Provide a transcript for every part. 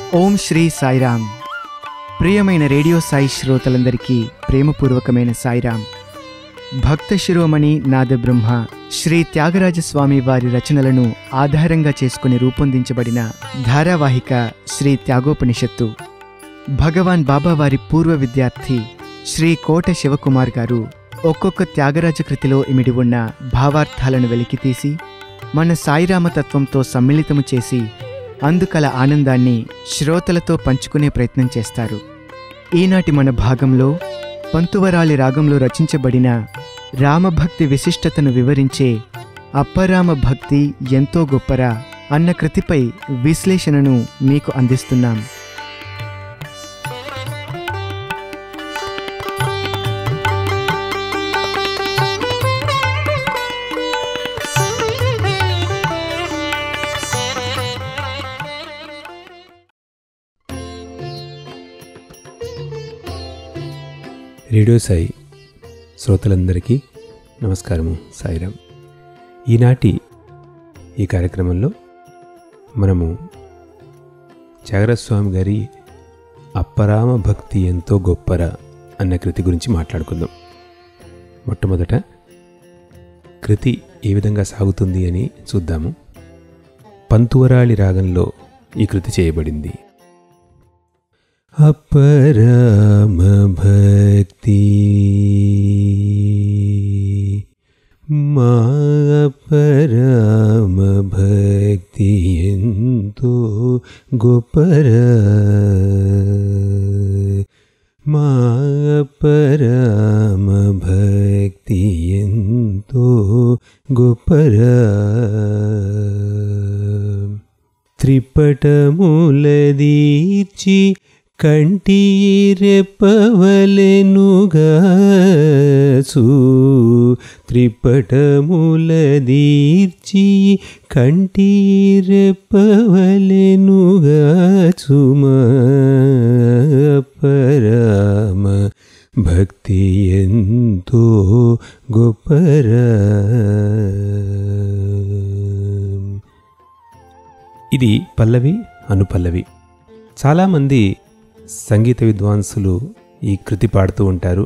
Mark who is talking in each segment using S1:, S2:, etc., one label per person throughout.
S1: ఓం శ్రీ సాయిరామ్ ప్రియమైన రేడియో సాయి శ్రోతలందరికీ ప్రేమపూర్వకమైన సాయిరామ్ భక్త శిరోమణి నాద బ్రహ్మ శ్రీ త్యాగరాజస్వామి వారి రచనలను ఆధారంగా చేసుకుని రూపొందించబడిన ధారావాహిక శ్రీ త్యాగోపనిషత్తు భగవాన్ బాబా వారి పూర్వ విద్యార్థి శ్రీ కోట శివకుమార్ గారు ఒక్కొక్క త్యాగరాజ కృతిలో ఇమిడి ఉన్న భావార్థాలను వెలికితీసి మన సాయిరామతత్వంతో సమ్మిళితము చేసి అందుకల ఆనందాన్ని శ్రోతలతో పంచుకునే ప్రయత్నం చేస్తారు ఈనాటి మన భాగంలో పంతువరాలి రాగంలో రచించబడిన రామభక్తి విశిష్టతను వివరించే అప్పరామ భక్తి ఎంతో గొప్పరా అన్న కృతిపై విశ్లేషణను మీకు అందిస్తున్నాం
S2: రేడియో సాయి శ్రోతలందరికీ నమస్కారము సాయిరామ్ ఈనాటి ఈ కార్యక్రమంలో మనము జాగరస్వామి గారి అప్పరామ భక్తి ఎంతో గొప్పరా అన్న కృతి గురించి మాట్లాడుకుందాం మొట్టమొదట కృతి ఏ విధంగా సాగుతుంది అని చూద్దాము పంతువరాళి రాగంలో ఈ కృతి చేయబడింది అపరామ భక్తి మా అపరామ భక్తి ఎంతో గొప్పరా మా అపరామ భక్తి ఎంతో గొప్పరా త్రిపటములదీర్చి కంటి రెప్పవలెనుగాసు త్రిపటములదీర్చి కంటి రెప్పవలెనుగాసు పరమ భక్తి ఎంతో గొప్పరా ఇది పల్లవి అనుపల్లవి చాలామంది సంగీత విద్వాంసులు ఈ కృతి పాడుతూ ఉంటారు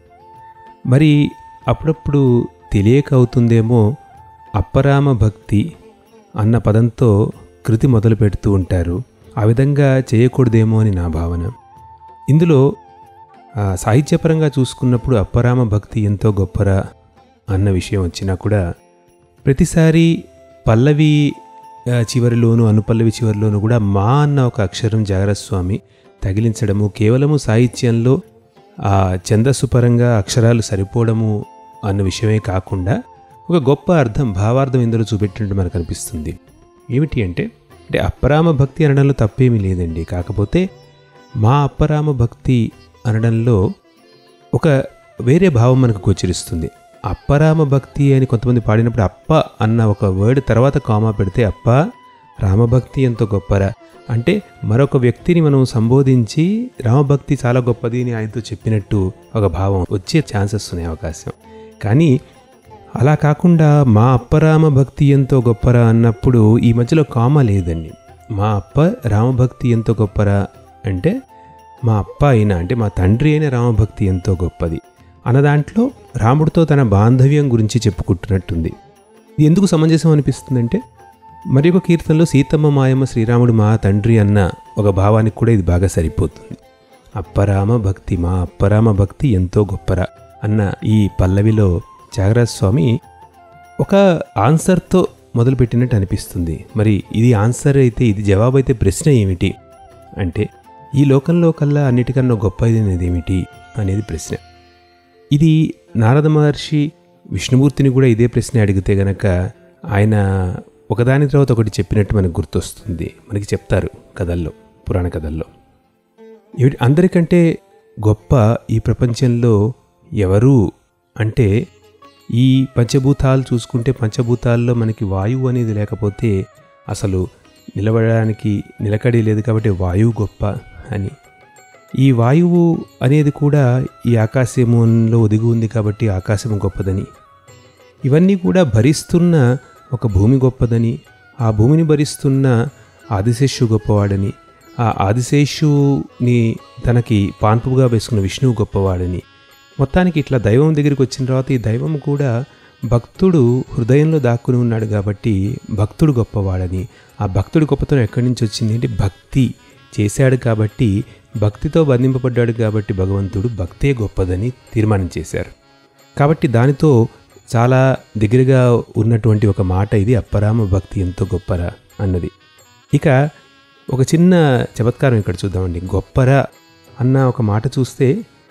S2: మరి అప్పుడప్పుడు తెలియక అవుతుందేమో అప్పరామ భక్తి అన్న పదంతో కృతి మొదలు పెడుతూ ఉంటారు ఆ విధంగా చేయకూడదేమో అని నా భావన ఇందులో ఆ, సాహిత్యపరంగా చూసుకున్నప్పుడు అప్పరామ భక్తి ఎంతో గొప్పరా అన్న విషయం వచ్చినా కూడా ప్రతిసారి పల్లవి ఆ, చివరిలోను అనుపల్లవి చివరిలోను కూడా మా అన్న ఒక అక్షరం జాగరస్వామి తగిలించడము కేవలము సాహిత్యంలో ఆ ఛందస్సు పరంగా అక్షరాలు సరిపోవడము అన్న విషయమే కాకుండా ఒక గొప్ప అర్థం భావార్థం ఇందులో చూపెట్టినట్టు మనకు అనిపిస్తుంది ఏమిటి అంటే అంటే అప్పరామ భక్తి అనడంలో తప్పేమీ లేదండి కాకపోతే మా అప్పరామ భక్తి అనడంలో ఒక వేరే భావం మనకు గోచరిస్తుంది అప్పరామ భక్తి అని కొంతమంది పాడినప్పుడు అప్ప అన్న ఒక వర్డ్ తర్వాత కామా పెడితే అప్ప రామభక్తి ఎంతో గొప్పరా అంటే మరొక వ్యక్తిని మనం సంబోధించి రామభక్తి చాలా గొప్పది అని ఆయనతో చెప్పినట్టు ఒక భావం వచ్చే ఛాన్సెస్ ఉన్నాయి అవకాశం కానీ అలా కాకుండా మా అప్పరామ భక్తి ఎంతో గొప్పరా అన్నప్పుడు ఈ మధ్యలో కామ లేదండి మా అప్ప రామభక్తి ఎంతో గొప్పరా అంటే మా అప్ప అయిన అంటే మా తండ్రి అయిన రామభక్తి ఎంతో గొప్పది అన్న దాంట్లో రాముడితో తన బాంధవ్యం గురించి చెప్పుకుంటున్నట్టుంది ఇది ఎందుకు సమంజసం అనిపిస్తుందంటే మరి ఒక కీర్తనలో సీతమ్మ మాయమ్మ శ్రీరాముడు మా తండ్రి అన్న ఒక భావానికి కూడా ఇది బాగా సరిపోతుంది అప్పరామ భక్తి మా అప్పరామ భక్తి ఎంతో గొప్పరా అన్న ఈ పల్లవిలో త్యాగరాజ స్వామి ఒక ఆన్సర్తో మొదలుపెట్టినట్టు అనిపిస్తుంది మరి ఇది ఆన్సర్ అయితే ఇది జవాబు అయితే ప్రశ్న ఏమిటి అంటే ఈ లోకంలో కల్లా అన్నిటికన్నా గొప్పది అనేది ఏమిటి అనేది ప్రశ్న ఇది నారద మహర్షి విష్ణుమూర్తిని కూడా ఇదే ప్రశ్న అడిగితే గనక ఆయన ఒకదాని తర్వాత ఒకటి చెప్పినట్టు మనకు గుర్తొస్తుంది మనకి చెప్తారు కథల్లో పురాణ కథల్లో ఏమిటి అందరికంటే గొప్ప ఈ ప్రపంచంలో ఎవరు అంటే ఈ పంచభూతాలు చూసుకుంటే పంచభూతాల్లో మనకి వాయువు అనేది లేకపోతే అసలు నిలబడడానికి నిలకడి లేదు కాబట్టి వాయువు గొప్ప అని ఈ వాయువు అనేది కూడా ఈ ఆకాశంలో ఒదిగి ఉంది కాబట్టి ఆకాశం గొప్పదని ఇవన్నీ కూడా భరిస్తున్న ఒక భూమి గొప్పదని ఆ భూమిని భరిస్తున్న ఆదిశేషు గొప్పవాడని ఆ ఆదిశేషుని తనకి పాన్పుగా వేసుకున్న విష్ణువు గొప్పవాడని మొత్తానికి ఇట్లా దైవం దగ్గరికి వచ్చిన తర్వాత ఈ దైవం కూడా భక్తుడు హృదయంలో దాక్కుని ఉన్నాడు కాబట్టి భక్తుడు గొప్పవాడని ఆ భక్తుడి గొప్పతనం ఎక్కడి నుంచి వచ్చింది అంటే భక్తి చేశాడు కాబట్టి భక్తితో బంధింపబడ్డాడు కాబట్టి భగవంతుడు భక్తే గొప్పదని తీర్మానం చేశారు కాబట్టి దానితో చాలా దగ్గరగా ఉన్నటువంటి ఒక మాట ఇది అప్పరామ భక్తి ఎంతో గొప్పరా అన్నది ఇక ఒక చిన్న చమత్కారం ఇక్కడ చూద్దామండి గొప్పరా అన్న ఒక మాట చూస్తే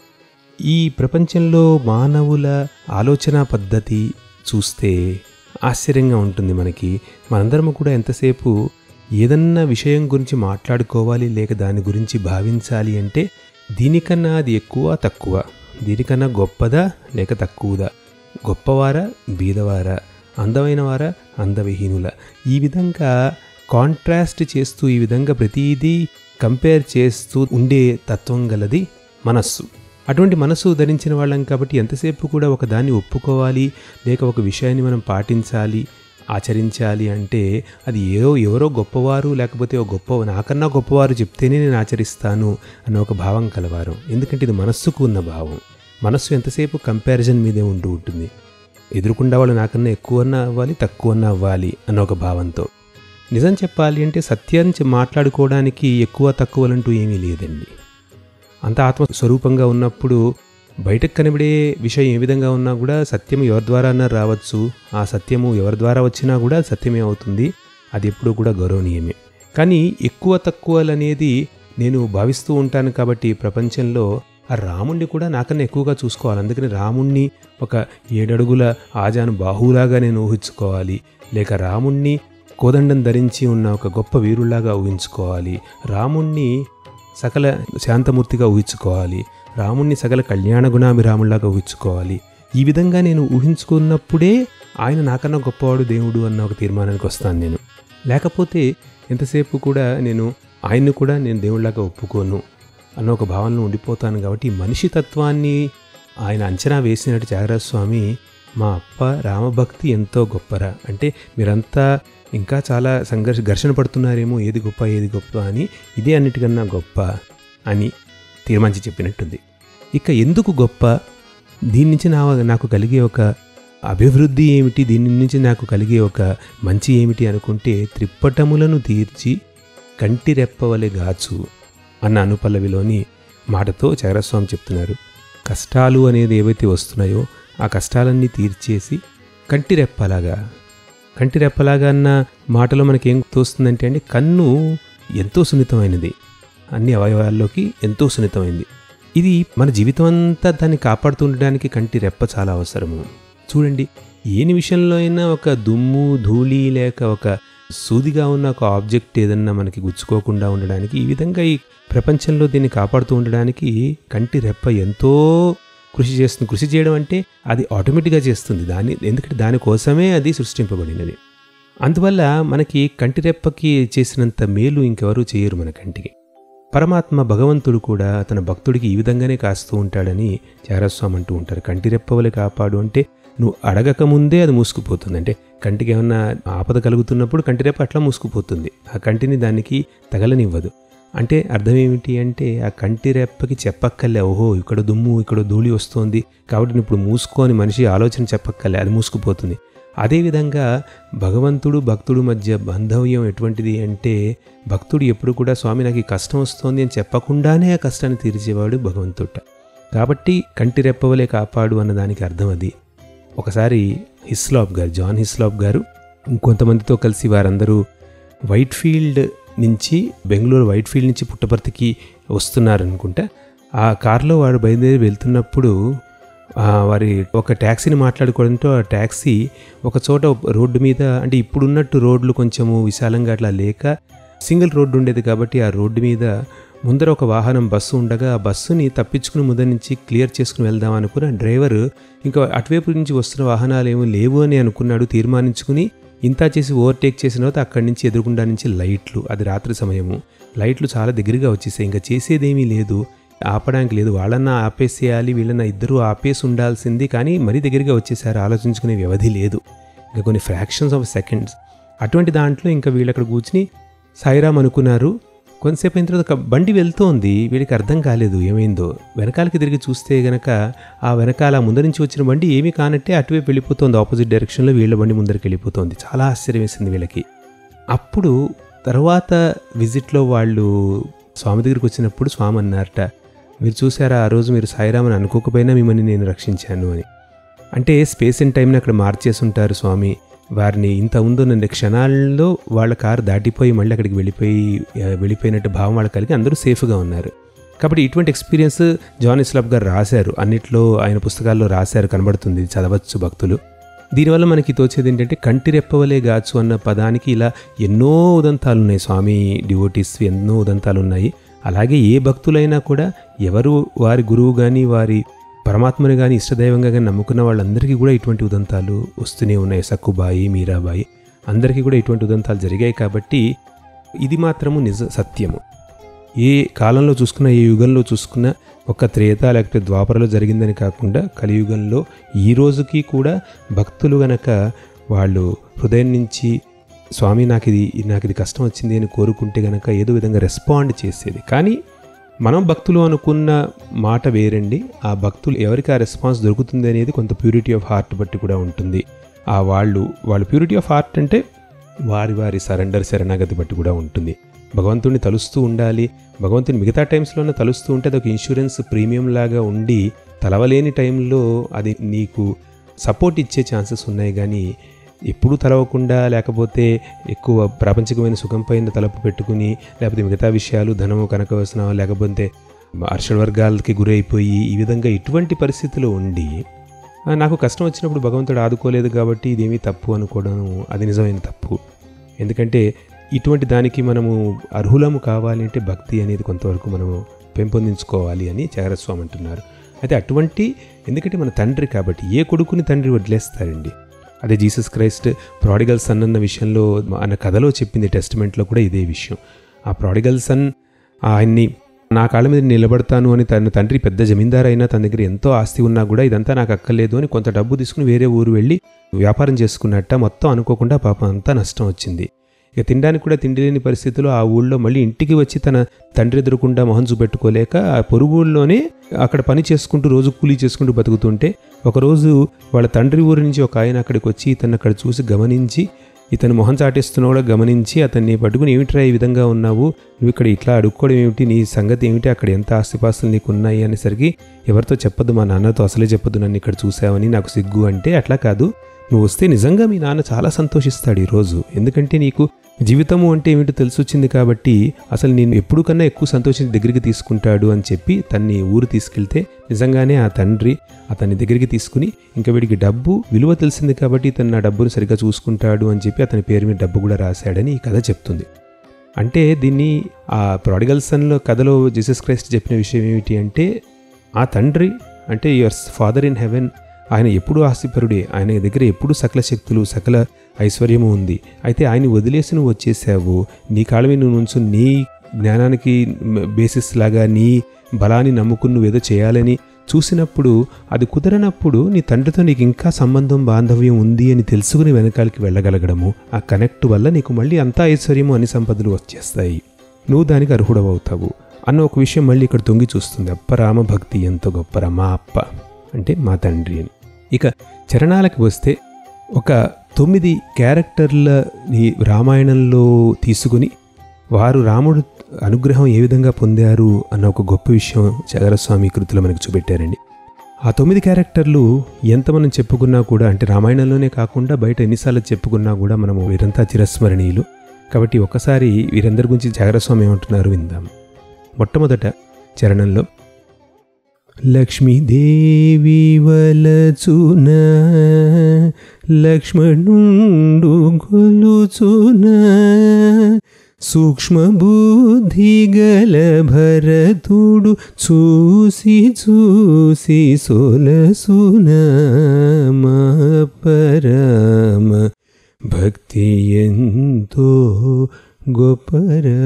S2: ఈ ప్రపంచంలో మానవుల ఆలోచన పద్ధతి చూస్తే ఆశ్చర్యంగా ఉంటుంది మనకి మనందరం కూడా ఎంతసేపు ఏదన్నా విషయం గురించి మాట్లాడుకోవాలి లేక దాని గురించి భావించాలి అంటే దీనికన్నా అది ఎక్కువ తక్కువ దీనికన్నా గొప్పదా లేక తక్కువదా గొప్పవారా బీదవారా అందమైన వారా అందవిహీనుల ఈ విధంగా కాంట్రాస్ట్ చేస్తూ ఈ విధంగా ప్రతిదీ కంపేర్ చేస్తూ ఉండే తత్వం గలది మనస్సు అటువంటి మనసు ధరించిన వాళ్ళం కాబట్టి ఎంతసేపు కూడా ఒక దాన్ని ఒప్పుకోవాలి లేక ఒక విషయాన్ని మనం పాటించాలి ఆచరించాలి అంటే అది ఏదో ఎవరో గొప్పవారు లేకపోతే ఒక గొప్ప నాకన్నా గొప్పవారు చెప్తేనే నేను ఆచరిస్తాను అన్న ఒక భావం కలవారు ఎందుకంటే ఇది మనస్సుకు ఉన్న భావం మనస్సు ఎంతసేపు కంపారిజన్ మీదే ఉంటూ ఉంటుంది ఎదురుకుండా వాళ్ళు నాకన్నా ఎక్కువన్నా అవ్వాలి తక్కువన్నా అవ్వాలి అన్న ఒక భావంతో నిజం చెప్పాలి అంటే సత్యాన్ని మాట్లాడుకోవడానికి ఎక్కువ తక్కువలంటూ ఏమీ లేదండి అంత ఆత్మస్వరూపంగా ఉన్నప్పుడు బయటకు కనబడే విషయం ఏ విధంగా ఉన్నా కూడా సత్యం ఎవరి ద్వారా అన్నా రావచ్చు ఆ సత్యము ఎవరి ద్వారా వచ్చినా కూడా సత్యమే అవుతుంది అది ఎప్పుడూ కూడా గౌరవనీయమే కానీ ఎక్కువ తక్కువలు అనేది నేను భావిస్తూ ఉంటాను కాబట్టి ప్రపంచంలో ఆ రాముణ్ణి కూడా నాకన్నా ఎక్కువగా చూసుకోవాలి అందుకని రాముణ్ణి ఒక ఏడడుగుల ఆజాను బాహులాగా నేను ఊహించుకోవాలి లేక రాముణ్ణి కోదండం ధరించి ఉన్న ఒక గొప్ప వీరులాగా ఊహించుకోవాలి రాముణ్ణి సకల శాంతమూర్తిగా ఊహించుకోవాలి రాముణ్ణి సకల కళ్యాణ గుణాభిరాములాగా ఊహించుకోవాలి ఈ విధంగా నేను ఊహించుకున్నప్పుడే ఆయన నాకన్నా గొప్పవాడు దేవుడు అన్న ఒక తీర్మానానికి వస్తాను నేను లేకపోతే ఎంతసేపు కూడా నేను ఆయన్ని కూడా నేను దేవుళ్ళలాగా ఒప్పుకోను అన్న ఒక భావనలో ఉండిపోతాను కాబట్టి ఈ మనిషి తత్వాన్ని ఆయన అంచనా వేసినట్టు త్యాగరాజ స్వామి మా అప్ప రామభక్తి ఎంతో గొప్పరా అంటే మీరంతా ఇంకా చాలా సంఘర్ష ఘర్షణ పడుతున్నారేమో ఏది గొప్ప ఏది గొప్ప అని ఇదే అన్నిటికన్నా గొప్ప అని తీర్మానించి చెప్పినట్టుంది ఇక ఎందుకు గొప్ప దీని నుంచి నా నాకు కలిగే ఒక అభివృద్ధి ఏమిటి దీని నుంచి నాకు కలిగే ఒక మంచి ఏమిటి అనుకుంటే త్రిప్పటములను తీర్చి కంటి రెప్పవలె గాచు అన్న అనుపల్లవిలోని మాటతో చగరస్వామి చెప్తున్నారు కష్టాలు అనేది ఏవైతే వస్తున్నాయో ఆ కష్టాలన్నీ తీర్చేసి కంటి రెప్పలాగా కంటి రెప్పలాగా అన్న మాటలో మనకేం తోస్తుందంటే అండి కన్ను ఎంతో సున్నితమైనది అన్ని అవయవాల్లోకి ఎంతో సున్నితమైంది ఇది మన జీవితం అంతా దాన్ని కాపాడుతుండడానికి కంటి రెప్ప చాలా అవసరము చూడండి ఏని విషయంలో అయినా ఒక దుమ్ము ధూళి లేక ఒక సూదిగా ఉన్న ఒక ఆబ్జెక్ట్ ఏదన్నా మనకి గుచ్చుకోకుండా ఉండడానికి ఈ విధంగా ఈ ప్రపంచంలో దీన్ని కాపాడుతూ ఉండడానికి కంటి రెప్ప ఎంతో కృషి చేస్తుంది కృషి చేయడం అంటే అది ఆటోమేటిక్గా చేస్తుంది దాన్ని ఎందుకంటే దానికోసమే అది సృష్టింపబడినది అందువల్ల మనకి కంటి రెప్పకి చేసినంత మేలు ఇంకెవరూ చేయరు మన కంటికి పరమాత్మ భగవంతుడు కూడా తన భక్తుడికి ఈ విధంగానే కాస్తూ ఉంటాడని చారస్వామి అంటూ ఉంటారు కంటి రెప్పవలే కాపాడు అంటే నువ్వు అడగక ముందే అది మూసుకుపోతుంది అంటే కంటికి ఏమన్నా ఆపద కలుగుతున్నప్పుడు కంటి రెప్ప అట్లా మూసుకుపోతుంది ఆ కంటిని దానికి తగలనివ్వదు అంటే అర్థం ఏమిటి అంటే ఆ కంటి రెప్పకి చెప్పక్కర్లే ఓహో ఇక్కడ దుమ్ము ఇక్కడ ధూళి వస్తోంది కాబట్టి నువ్వు ఇప్పుడు మూసుకొని మనిషి ఆలోచన చెప్పక్కర్లే అది మూసుకుపోతుంది అదేవిధంగా భగవంతుడు భక్తుడు మధ్య బాంధవ్యం ఎటువంటిది అంటే భక్తుడు ఎప్పుడు కూడా స్వామి నాకు ఈ కష్టం వస్తోంది అని చెప్పకుండానే ఆ కష్టాన్ని తీర్చేవాడు భగవంతుట కాబట్టి కంటి రెప్పవలే కాపాడు అన్న దానికి అర్థం అది ఒకసారి హిస్లాప్ గారు జాన్ హిస్లాప్ గారు ఇంకొంతమందితో కలిసి వారందరూ వైట్ ఫీల్డ్ నుంచి బెంగళూరు వైట్ ఫీల్డ్ నుంచి పుట్టపర్తికి వస్తున్నారనుకుంటా ఆ కారులో వాడు బయలుదేరి వెళ్తున్నప్పుడు ఆ, వారి ఒక ట్యాక్సీని మాట్లాడుకోవడంతో ఆ ట్యాక్సీ ఒక చోట రోడ్డు మీద అంటే ఇప్పుడున్నట్టు రోడ్లు కొంచెము విశాలంగా అట్లా లేక సింగిల్ రోడ్డు ఉండేది కాబట్టి ఆ రోడ్డు మీద ముందర ఒక వాహనం బస్సు ఉండగా ఆ బస్సుని తప్పించుకుని ముందర నుంచి క్లియర్ చేసుకుని వెళ్దాం అనుకుని ఆ డ్రైవర్ ఇంకా అటువైపు నుంచి వస్తున్న వాహనాలు ఏమో లేవు అని అనుకున్నాడు తీర్మానించుకుని ఇంత చేసి ఓవర్టేక్ చేసిన తర్వాత అక్కడి నుంచి ఎదురుగుండా నుంచి లైట్లు అది రాత్రి సమయము లైట్లు చాలా దగ్గరగా వచ్చేసాయి ఇంకా చేసేదేమీ లేదు ఆపడానికి లేదు వాళ్ళన్నా ఆపేసేయాలి వీళ్ళన్నా ఇద్దరు ఆపేసి ఉండాల్సింది కానీ మరీ దగ్గరగా వచ్చేసారు ఆలోచించుకునే వ్యవధి లేదు ఇంకా కొన్ని ఫ్రాక్షన్స్ ఆఫ్ సెకండ్స్ అటువంటి దాంట్లో ఇంకా వీళ్ళు అక్కడ కూర్చుని సాయిరామ్ అనుకున్నారు కొంతసేపు అయిన తర్వాత ఒక బండి వెళ్తోంది వీడికి అర్థం కాలేదు ఏమైందో వెనకాలకి తిరిగి చూస్తే గనక ఆ వెనకాల ముందు నుంచి వచ్చిన బండి ఏమీ కానట్టే అటువైపు వెళ్ళిపోతుంది ఆపోజిట్ డైరెక్షన్లో వీళ్ళ బండి ముందరికి వెళ్ళిపోతుంది చాలా ఆశ్చర్యం వేసింది వీళ్ళకి అప్పుడు తర్వాత విజిట్లో వాళ్ళు స్వామి దగ్గరికి వచ్చినప్పుడు స్వామి అన్నారట మీరు చూసారా ఆ రోజు మీరు సాయిరామని అనుకోకపోయినా మిమ్మల్ని నేను రక్షించాను అని అంటే స్పేస్ అండ్ టైంని అక్కడ మార్చేసి ఉంటారు స్వామి వారిని ఇంత ఉందోనండి క్షణాల్లో వాళ్ళ కారు దాటిపోయి మళ్ళీ అక్కడికి వెళ్ళిపోయి ఆ, వెళ్ళిపోయినట్టు భావం వాళ్ళకి కలిగి అందరూ సేఫ్గా ఉన్నారు కాబట్టి ఇటువంటి ఎక్స్పీరియన్స్ జాన్ ఇస్లాబ్ గారు రాశారు అన్నిట్లో ఆయన పుస్తకాల్లో రాశారు కనబడుతుంది ఇది చదవచ్చు భక్తులు దీనివల్ల మనకి తోచేది ఏంటంటే కంటి రెప్పవలే గాచు అన్న పదానికి ఇలా ఎన్నో ఉదంతాలు ఉన్నాయి స్వామి డివోటీస్ ఎన్నో ఉదంతాలు ఉన్నాయి అలాగే ఏ భక్తులైనా కూడా ఎవరు వారి గురువు కానీ వారి పరమాత్మని కానీ ఇష్టదైవంగా కానీ నమ్ముకున్న వాళ్ళందరికీ కూడా ఇటువంటి ఉదంతాలు వస్తూనే ఉన్నాయి సక్కుబాయి మీరాబాయి అందరికీ కూడా ఇటువంటి ఉదంతాలు జరిగాయి కాబట్టి ఇది మాత్రము నిజ సత్యము ఏ కాలంలో చూసుకున్నా ఏ యుగంలో చూసుకున్నా ఒక త్రేత లేకపోతే ద్వాపరలో జరిగిందని కాకుండా కలియుగంలో ఈ రోజుకి కూడా భక్తులు గనక వాళ్ళు హృదయం నుంచి స్వామి నాకు ఇది నాకు ఇది కష్టం వచ్చింది అని కోరుకుంటే గనక ఏదో విధంగా రెస్పాండ్ చేసేది కానీ మనం భక్తులు అనుకున్న మాట వేరండి ఆ భక్తులు ఎవరికి ఆ రెస్పాన్స్ దొరుకుతుంది అనేది కొంత ప్యూరిటీ ఆఫ్ హార్ట్ బట్టి కూడా ఉంటుంది ఆ వాళ్ళు వాళ్ళ ప్యూరిటీ ఆఫ్ హార్ట్ అంటే వారి వారి సరెండర్ శరణాగతి బట్టి కూడా ఉంటుంది భగవంతుడిని తలుస్తూ ఉండాలి భగవంతుని మిగతా టైమ్స్లోనే తలుస్తూ ఉంటే అది ఒక ఇన్సూరెన్స్ ప్రీమియం లాగా ఉండి తలవలేని టైంలో అది నీకు సపోర్ట్ ఇచ్చే ఛాన్సెస్ ఉన్నాయి కానీ ఎప్పుడూ తలవకుండా లేకపోతే ఎక్కువ ప్రాపంచికమైన సుఖం పైన తలపు పెట్టుకుని లేకపోతే మిగతా విషయాలు ధనము కనకవసనం లేకపోతే హర్షవర్గాలకి గురైపోయి ఈ విధంగా ఇటువంటి పరిస్థితిలో ఉండి "ఆ, నాకు కష్టం వచ్చినప్పుడు భగవంతుడు ఆదుకోలేదు కాబట్టి ఇదేమీ తప్పు అనుకోవడం అది నిజమైన తప్పు ఎందుకంటే ఇటువంటి దానికి మనము అర్హులము కావాలి అంటే భక్తి అనేది కొంతవరకు మనము పెంపొందించుకోవాలి అని చారస్వామి అంటున్నారు అయితే అటువంటి ఎందుకంటే మన తండ్రి కాబట్టి ఏ కొడుకుని తండ్రి వదిలేస్తారండి అదే జీసస్ క్రైస్ట్ ప్రాడిగల్ సన్ అన్న విషయంలో అన్న కథలో చెప్పింది టెస్టిమెంట్లో కూడా ఇదే విషయం ఆ ప్రాడిగల్ సన్ ఆయన్ని నా కాళ్ళ మీద నిలబడతాను అని తన తండ్రి పెద్ద జమీందారు అయినా తన దగ్గర ఎంతో ఆస్తి ఉన్నా కూడా ఇదంతా నాకు అక్కర్లేదు అని కొంత డబ్బు తీసుకుని వేరే ఊరు వెళ్ళి వ్యాపారం చేసుకున్నట్ట మొత్తం అనుకోకుండా పాపం అంతా నష్టం వచ్చింది ఇక తినడానికి కూడా తిండి లేని పరిస్థితిలో ఆ ఊళ్ళో మళ్ళీ ఇంటికి వచ్చి తన తండ్రి ఎదురకుండా మొహం చూపెట్టుకోలేక ఆ పొరుగు ఊళ్ళోనే అక్కడ పని చేసుకుంటూ రోజు కూలీ చేసుకుంటూ బతుకుతుంటే ఒకరోజు వాళ్ళ తండ్రి ఊరి నుంచి ఒక ఆయన అక్కడికి వచ్చి ఇతను అక్కడ చూసి గమనించి ఇతను మొహం చాటేస్తున్నా కూడా గమనించి అతన్ని పట్టుకుని ఏమిట్రా ఈ విధంగా ఉన్నావు నువ్వు ఇక్కడ ఇట్లా అడుక్కోవడం ఏమిటి నీ సంగతి ఏమిటి అక్కడ ఎంత ఆస్తిపాస్తులు నీకు ఉన్నాయి అనేసరికి ఎవరితో చెప్పొద్దు మా నాన్నతో అసలే చెప్పొద్దు నన్ను ఇక్కడ చూసావని నాకు సిగ్గు అంటే అట్లా కాదు నువ్వు వస్తే నిజంగా మీ నాన్న చాలా సంతోషిస్తాడు ఈరోజు ఎందుకంటే నీకు జీవితము అంటే ఏమిటో తెలిసొచ్చింది కాబట్టి అసలు నేను ఎప్పుడు కన్నా ఎక్కువ సంతోషించి దగ్గరికి తీసుకుంటాడు అని చెప్పి తన్ని ఊరు తీసుకెళ్తే నిజంగానే ఆ తండ్రి అతన్ని దగ్గరికి తీసుకుని ఇంకా వీడికి డబ్బు విలువ తెలిసింది కాబట్టి ఇతను నా డబ్బును సరిగ్గా చూసుకుంటాడు అని చెప్పి అతని పేరు మీద డబ్బు కూడా రాశాడని ఈ కథ చెప్తుంది అంటే దీన్ని ఆ ప్రాడిగల్ సన్లో కథలో జీసస్ క్రైస్ట్ చెప్పిన విషయం ఏమిటి అంటే ఆ తండ్రి అంటే యువర్ ఫాదర్ ఇన్ హెవెన్ ఆయన ఎప్పుడు ఆస్తిపరుడే ఆయన దగ్గర ఎప్పుడు సకల శక్తులు సకల ఐశ్వర్యము ఉంది అయితే ఆయన వదిలేసి నువ్వు వచ్చేసావు నీ కాళ్ళ మీద నువ్వు నుంచు నీ జ్ఞానానికి బేసిస్ లాగా నీ బలాన్ని నమ్ముకుని నువ్వేదో చేయాలని చూసినప్పుడు అది కుదరనప్పుడు నీ తండ్రితో నీకు ఇంకా సంబంధం బాంధవ్యం ఉంది అని తెలుసుకుని వెనకాలకి వెళ్ళగలగడము ఆ కనెక్ట్ వల్ల నీకు మళ్ళీ అంతా ఐశ్వర్యము అన్ని సంపదలు వచ్చేస్తాయి నువ్వు దానికి అర్హుడవవుతావు అన్న ఒక విషయం మళ్ళీ ఇక్కడ తొంగి చూస్తుంది అప్ప రామ భక్తి ఎంత గొప్పరా మా అప్ప అంటే మా తండ్రి అని ఇక చరణాలకి వస్తే ఒక తొమ్మిది క్యారెక్టర్లని రామాయణంలో తీసుకుని వారు రాముడు అనుగ్రహం ఏ విధంగా పొందారు అన్న ఒక గొప్ప విషయం చగరస్వామి కృతిలో మనకు చూపెట్టారండి ఆ తొమ్మిది క్యారెక్టర్లు ఎంత మనం చెప్పుకున్నా కూడా అంటే రామాయణంలోనే కాకుండా బయట ఎన్నిసార్లు చెప్పుకున్నా కూడా మనము వీరంతా చిరస్మరణీయులు కాబట్టి ఒకసారి వీరందరి గురించి జాగరస్వామి ఏమంటున్నారు విందాం మొట్టమొదట చరణంలో లక్ష్మీదేవి వలచున లక్ష్మణుండు గొలుచున సూక్ష్మ బుద్ధి గల భరతుడు చూసి చూసి సొలసున మా పరమ భక్తి ఎంతో గొప్పరా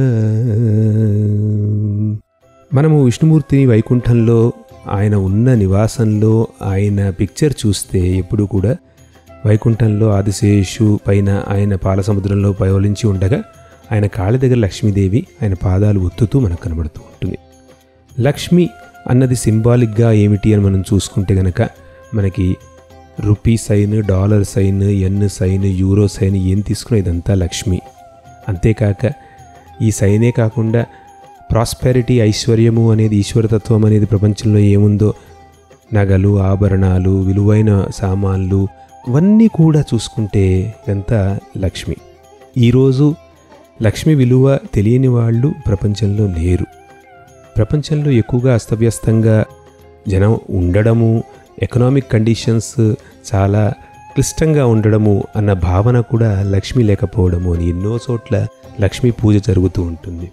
S2: మనము విష్ణుమూర్తిని వైకుంఠంలో ఆయన ఉన్న నివాసంలో ఆయన పిక్చర్ చూస్తే ఎప్పుడు కూడా వైకుంఠంలో ఆదిశేషు పైన ఆయన పాల సముద్రంలో పయవలించి ఉండగా ఆయన కాళ్ళ దగ్గర లక్ష్మీదేవి ఆయన పాదాలు ఒత్తుతూ మనకు కనబడుతూ ఉంటుంది లక్ష్మి అన్నది సింబాలిక్గా ఏమిటి అని మనం చూసుకుంటే గనక మనకి rupee sign dollar sign yen sign euro sign ఏం తీసుకున్నా ఇదంతా లక్ష్మి అంతేకాక ఈ సైనే కాకుండా ప్రాస్పెరిటీ ఐశ్వర్యము అనేది ఈశ్వరతత్వం అనేది ప్రపంచంలో ఏముందో నగలు ఆభరణాలు విలువైన సామాన్లు ఇవన్నీ కూడా చూసుకుంటే ఇదంతా లక్ష్మి ఈరోజు లక్ష్మి విలువ తెలియని వాళ్ళు ప్రపంచంలో లేరు ప్రపంచంలో ఎక్కువగా అస్తవ్యస్తంగా జనం ఉండడము ఎకనామిక్ కండిషన్స్ చాలా క్లిష్టంగా ఉండడము అన్న భావన కూడా లక్ష్మి లేకపోవడము అని ఎన్నో చోట్ల లక్ష్మీ పూజ జరుగుతూ ఉంటుంది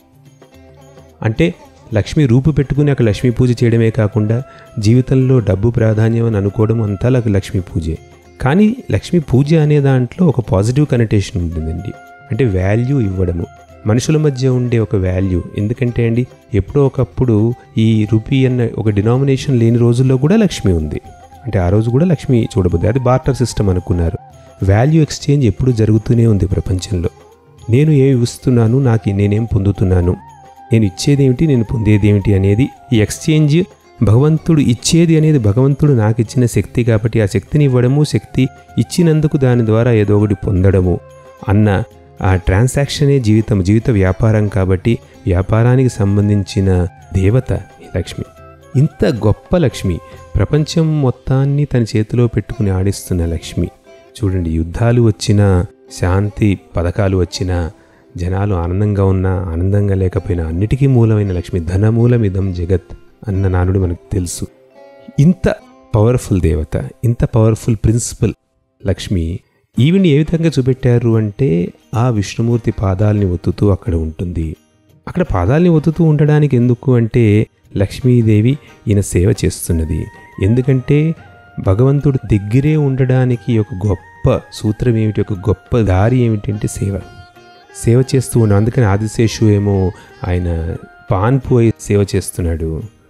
S2: అంటే లక్ష్మి రూపు పెట్టుకుని అక్కడ లక్ష్మీ పూజ చేయడమే కాకుండా జీవితంలో డబ్బు ప్రాధాన్యం అని అనుకోవడం అంతా నాకు లక్ష్మీ పూజే కానీ లక్ష్మీ పూజ అనే దాంట్లో ఒక పాజిటివ్ కనెక్టేషన్ ఉంటుందండి అంటే వాల్యూ ఇవ్వడము మనుషుల మధ్య ఉండే ఒక వాల్యూ ఎందుకంటే అండి ఎప్పుడో ఒకప్పుడు ఈ రూపీ అన్న ఒక డినామినేషన్ లేని రోజుల్లో కూడా లక్ష్మి ఉంది అంటే ఆ రోజు కూడా లక్ష్మి చూడబోద్ది అది బార్టర్ సిస్టమ్ అనుకున్నారు వాల్యూ ఎక్స్చేంజ్ ఎప్పుడూ జరుగుతూనే ఉంది ప్రపంచంలో నేను ఏమి ఇస్తున్నాను నాకు నేనేం పొందుతున్నాను నేను ఇచ్చేదేమిటి నేను పొందేదేమిటి అనేది ఈ ఎక్స్చేంజ్ భగవంతుడు ఇచ్చేది అనేది భగవంతుడు నాకు ఇచ్చిన శక్తి కాబట్టి ఆ శక్తిని ఇవ్వడము శక్తి ఇచ్చినందుకు దాని ద్వారా ఏదో ఒకటి పొందడము అన్న ఆ ట్రాన్సాక్షనే జీవితం జీవిత వ్యాపారం కాబట్టి వ్యాపారానికి సంబంధించిన దేవత ఈ లక్ష్మి ఇంత గొప్ప లక్ష్మి ప్రపంచం మొత్తాన్ని తన చేతిలో పెట్టుకుని ఆడిస్తున్న లక్ష్మి చూడండి యుద్ధాలు వచ్చినా శాంతి పథకాలు వచ్చినా జనాలు ఆనందంగా ఉన్నా ఆనందంగా లేకపోయినా అన్నిటికీ మూలమైన లక్ష్మి ధనమూలమిదం జగత్ అన్న నానుడు మనకు తెలుసు ఇంత పవర్ఫుల్ దేవత ఇంత పవర్ఫుల్ ప్రిన్సిపల్ లక్ష్మి ఈవిని ఏ విధంగా చూపెట్టారు అంటే ఆ విష్ణుమూర్తి పాదాలని ఒత్తుతూ అక్కడ ఉంటుంది అక్కడ పాదాలని ఒత్తుతూ ఉండడానికి ఎందుకు అంటే లక్ష్మీదేవి ఈయన సేవ చేస్తున్నది ఎందుకంటే భగవంతుడు దగ్గరే ఉండడానికి ఒక గొప్ప సూత్రం ఏమిటి ఒక గొప్ప దారి ఏమిటంటే సేవ సేవ చేస్తూ ఉన్నాం అందుకని ఆదిశేషు ఏమో ఆయన పాన్పు అయి సేవ చేస్తున్నాడు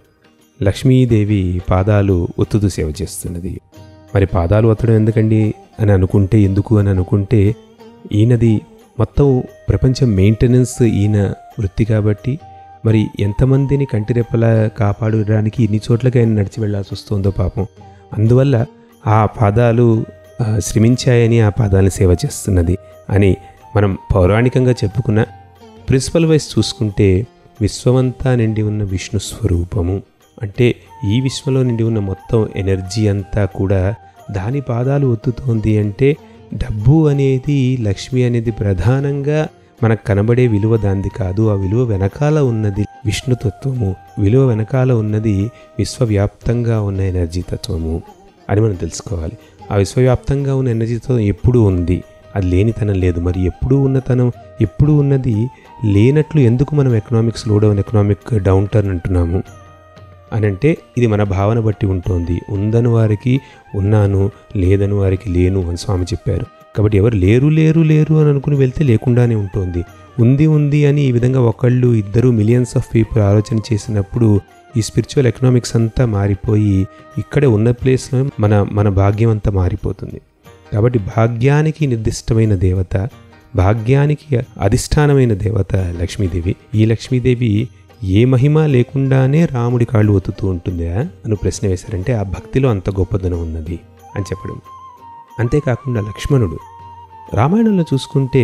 S2: లక్ష్మీదేవి పాదాలు ఒత్తుతూ సేవ చేస్తున్నది మరి పాదాలు ఒత్తడం ఎందుకండి అని అనుకుంటే ఎందుకు అని అనుకుంటే ఈయనది మొత్తం ప్రపంచం మెయింటెనెన్స్ ఈయన వృత్తి కాబట్టి మరి ఎంతమందిని కంటిరెప్పలా కాపాడడానికి ఇన్ని చోట్లకి ఆయన నడిచి వెళ్ళాల్సి వస్తుందో పాపం అందువల్ల ఆ పాదాలు ఆ, శ్రమించాయని ఆ పాదాలను సేవ చేస్తున్నది అని మనం పౌరాణికంగా చెప్పుకున్న ప్రిన్సిపల్ వైజ్ చూసుకుంటే విశ్వమంతా నిండి ఉన్న విష్ణు స్వరూపము అంటే ఈ విశ్వంలో నిండి ఉన్న మొత్తం ఎనర్జీ అంతా కూడా దాని పాదాలు ఒత్తుతోంది అంటే డబ్బు అనేది లక్ష్మి అనేది ప్రధానంగా మనకు కనబడే విలువ దాంది కాదు ఆ విలువ వెనకాల ఉన్నది విష్ణుతత్వము విలువ వెనకాల ఉన్నది విశ్వవ్యాప్తంగా ఉన్న ఎనర్జీ తత్వము అని మనం తెలుసుకోవాలి ఆ విశ్వవ్యాప్తంగా ఉన్న ఎనర్జీ తత్వం ఎప్పుడూ ఉంది అది లేనితనం లేదు మరి ఎప్పుడూ ఉన్నతనం ఎప్పుడూ ఉన్నది లేనట్లు ఎందుకు మనం economic slowdown economic downturn అంటున్నాము అని అంటే ఇది మన భావన బట్టి ఉంటుంది ఉందని వారికి ఉన్నాను లేదని వారికి లేను అని స్వామి చెప్పారు కాబట్టి ఎవరు లేరు లేరు లేరు అని అనుకుని వెళ్తే లేకుండానే ఉంటుంది ఉంది ఉంది అని ఈ విధంగా ఒకళ్ళు ఇద్దరు మిలియన్స్ ఆఫ్ పీపుల్ ఆలోచన చేసినప్పుడు ఈ స్పిరిచువల్ ఎకనామిక్స్ అంతా మారిపోయి ఇక్కడే ఉన్న ప్లేస్లో మన మన భాగ్యం అంతా మారిపోతుంది కాబట్టి భాగ్యానికి నిర్దిష్టమైన దేవత భాగ్యానికి అధిష్టానమైన దేవత లక్ష్మీదేవి ఈ లక్ష్మీదేవి ఏ మహిమ లేకుండానే రాముడి కాళ్ళు ఒత్తుతూ ఉంటుందా అని ప్రశ్న వేశారంటే ఆ భక్తిలో అంత గొప్పదనం ఉన్నది అని చెప్పడం అంతేకాకుండా లక్ష్మణుడు రామాయణంలో చూసుకుంటే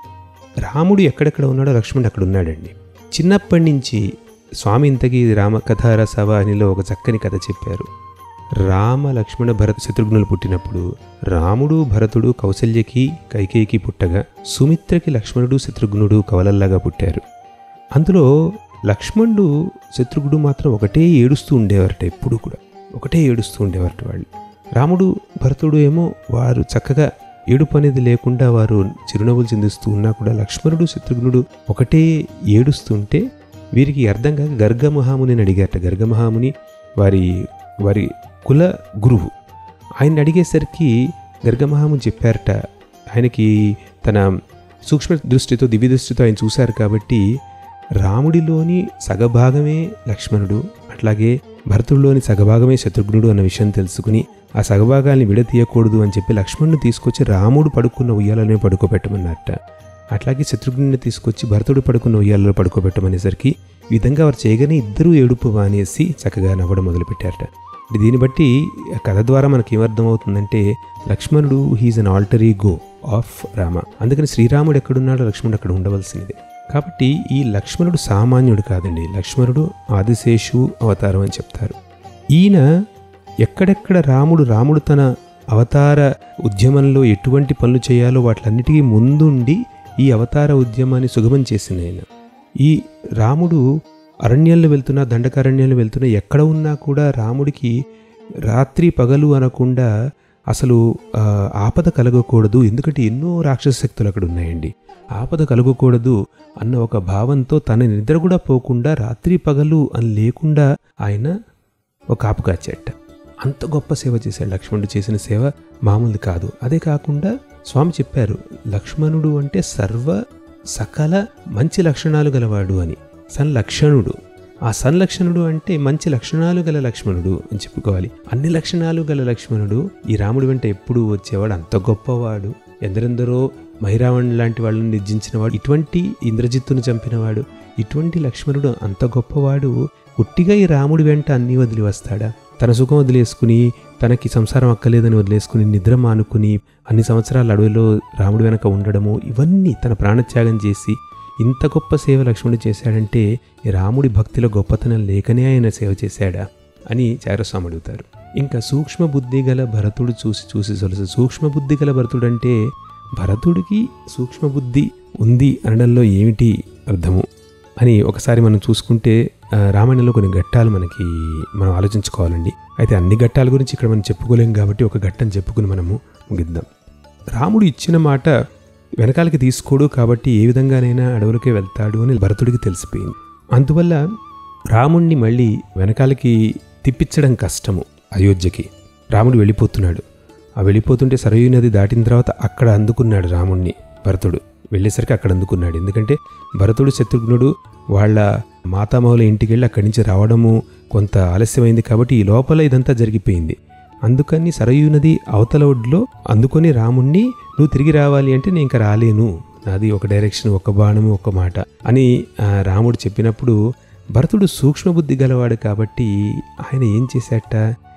S2: రాముడు ఎక్కడెక్కడ ఉన్నాడో లక్ష్మణుడు అక్కడ ఉన్నాడండి చిన్నప్పటి నుంచి స్వామి ఇంతకీ రామకథ రసవాహినిలో ఒక చక్కని కథ చెప్పారు రామ లక్ష్మణ భరత శత్రుఘ్నులు పుట్టినప్పుడు రాముడు భరతుడు కౌసల్యకి కైకేయికి పుట్టగా సుమిత్రకి లక్ష్మణుడు శత్రుఘ్నుడు కవలల్లాగా పుట్టారు అందులో లక్ష్మణుడు శత్రుఘ్నుడు మాత్రం ఒకటే ఏడుస్తూ ఉండేవారట ఎప్పుడు కూడా ఒకటే ఏడుస్తూ ఉండేవారట వాళ్ళు రాముడు భరతుడు ఏమో వారు చక్కగా ఏడుపు అనేది లేకుండా వారు చిరునవ్వులు చిందిస్తూ ఉన్నా కూడా లక్ష్మణుడు శత్రుఘ్నుడు ఒకటే ఏడుస్తుంటే వీరికి అర్థం కాక గర్గమహాముని అడిగారట గర్గమహాముని వారి వారి కుల గురువు ఆయన అడిగేసరికి గర్గమహాముని చెప్పారట ఆయనకి తన సూక్ష్మ దృష్టితో దివ్య దృష్టితో ఆయన చూశారు కాబట్టి రాముడిలోని సగభాగమే లక్ష్మణుడు అట్లాగే భరతుడిలోని సగభాగమే శత్రుఘ్నుడు అన్న విషయం తెలుసుకుని ఆ సగభాగాల్ని విడతీయకూడదు అని చెప్పి లక్ష్మణుడు తీసుకొచ్చి రాముడు పడుకున్న ఉయ్యాలనే పడుకోబెట్టమన్నట్ట అట్లాగే శత్రుఘ్నుని తీసుకొచ్చి భరతుడు పడుకున్న ఉయ్యాలలో పడుకోబెట్టమనేసరికి ఈ విధంగా వారు చేయగానే ఇద్దరూ ఏడుపు మానేసి చక్కగా నవ్వడం మొదలుపెట్టారట దీన్ని బట్టి కథ ద్వారా మనకి ఏమర్థమవుతుందంటే లక్ష్మణుడు he's an alter ego of Rama అందుకని శ్రీరాముడు ఎక్కడున్నాడో లక్ష్మణుడు అక్కడ ఉండవలసిందే కాబట్టి ఈ లక్ష్మణుడు సామాన్యుడు కాదండి లక్ష్మణుడు ఆదిశేషు అవతారం అని చెప్తారు ఈయన ఎక్కడెక్కడ రాముడు రాముడు తన అవతార ఉద్యమంలో ఎటువంటి పనులు చేయాలో వాటిలన్నిటికీ ముందుండి ఈ అవతార ఉద్యమాన్ని సుగమం చేసిన ఆయన ఈ రాముడు అరణ్యంలో వెళ్తున్నా దండకారణ్యంలో వెళ్తున్నా ఎక్కడ ఉన్నా కూడా రాముడికి రాత్రి పగలు అనకుండా అసలు ఆ, ఆపద కలగకూడదు ఎందుకంటే ఎన్నో రాక్షస శక్తులు అక్కడ ఉన్నాయండి ఆపద కలగకూడదు అన్న ఒక భావంతో తన నిద్ర కూడా పోకుండా రాత్రి పగలు అని లేకుండా ఆయన ఒక కాపు కాచేట అంత గొప్ప సేవ చేశాడు లక్ష్మణుడు చేసిన సేవ మామూలుది కాదు అదే కాకుండా స్వామి చెప్పారు లక్ష్మణుడు అంటే సర్వ సకల మంచి లక్షణాలు గలవాడు అని సంలక్షణుడు ఆ సంలక్షణుడు అంటే మంచి లక్షణాలు గల లక్ష్మణుడు అని చెప్పుకోవాలి అన్ని లక్షణాలు గల లక్ష్మణుడు ఈ రాముడి వెంట ఎప్పుడు వచ్చేవాడు అంత గొప్పవాడు ఎందరెందరో మైరావణ్ లాంటి వాళ్ళని నిర్జించినవాడు ఇటువంటి ఇంద్రజిత్తును చంపినవాడు ఇటువంటి లక్ష్మణుడు అంత గొప్పవాడు పుట్టిగా ఈ రాముడి వెంట అన్నీ వదిలి వస్తాడా తన సుఖం వదిలేసుకుని తనకి సంసారం అక్కలేదని వదిలేసుకుని నిద్ర మానుకుని అన్ని సంవత్సరాల అడవిలో రాముడి వెనక ఉండడము ఇవన్నీ తన ప్రాణత్యాగం చేసి ఇంత గొప్ప సేవ లక్ష్మణుడు చేశాడంటే ఈ రాముడి భక్తిలో గొప్పతనం లేకనే ఆయన సేవ చేశాడా అని చారస్వామి అడుగుతారు ఇంకా సూక్ష్మ బుద్ధి గల భరతుడు చూసి చూసి సొలసు సూక్ష్మ బుద్ధి గల భరతుడు అంటే భరతుడికి సూక్ష్మ బుద్ధి ఉంది అనడంలో ఏమిటి అర్థము అని ఒకసారి మనం చూసుకుంటే ఆ, రామాయణంలో కొన్ని ఘట్టాలు మనకి మనం ఆలోచించుకోవాలండి అయితే అన్ని ఘట్టాల గురించి ఇక్కడ మనం చెప్పుకోలేం కాబట్టి ఒక ఘట్టం చెప్పుకుని మనము ముగిద్దాం రాముడు ఇచ్చిన మాట వెనకాలకి తీసుకోడు కాబట్టి ఏ విధంగానైనా అడవులకే వెళ్తాడు అని భరతుడికి తెలిసిపోయింది అందువల్ల రాముణ్ణి మళ్ళీ వెనకాలకి తిప్పించడం కష్టము అయోధ్యకి రాముడు వెళ్ళిపోతున్నాడు ఆ వెళ్ళిపోతుంటే సరయూ నది దాటిన తర్వాత అక్కడ అందుకున్నాడు రాముణ్ణి భరతుడు వెళ్ళేసరికి అక్కడ అందుకున్నాడు ఎందుకంటే భరతుడు శత్రుఘ్నుడు వాళ్ళ మాతామహుల ఇంటికి వెళ్ళి అక్కడి నుంచి రావడము కొంత ఆలస్యమైంది కాబట్టి ఈ లోపల ఇదంతా జరిగిపోయింది అందుకని సరయూ నది అవతల ఒడ్లో అందుకొని రాముణ్ణి నువ్వు తిరిగి రావాలి అంటే నేను ఇంకా రాలేను నాది ఒక డైరెక్షన్ ఒక బాణము ఒక మాట అని ఆ, రాముడు చెప్పినప్పుడు భరతుడు సూక్ష్మబుద్ధి గలవాడు కాబట్టి ఆయన ఏం చేశాట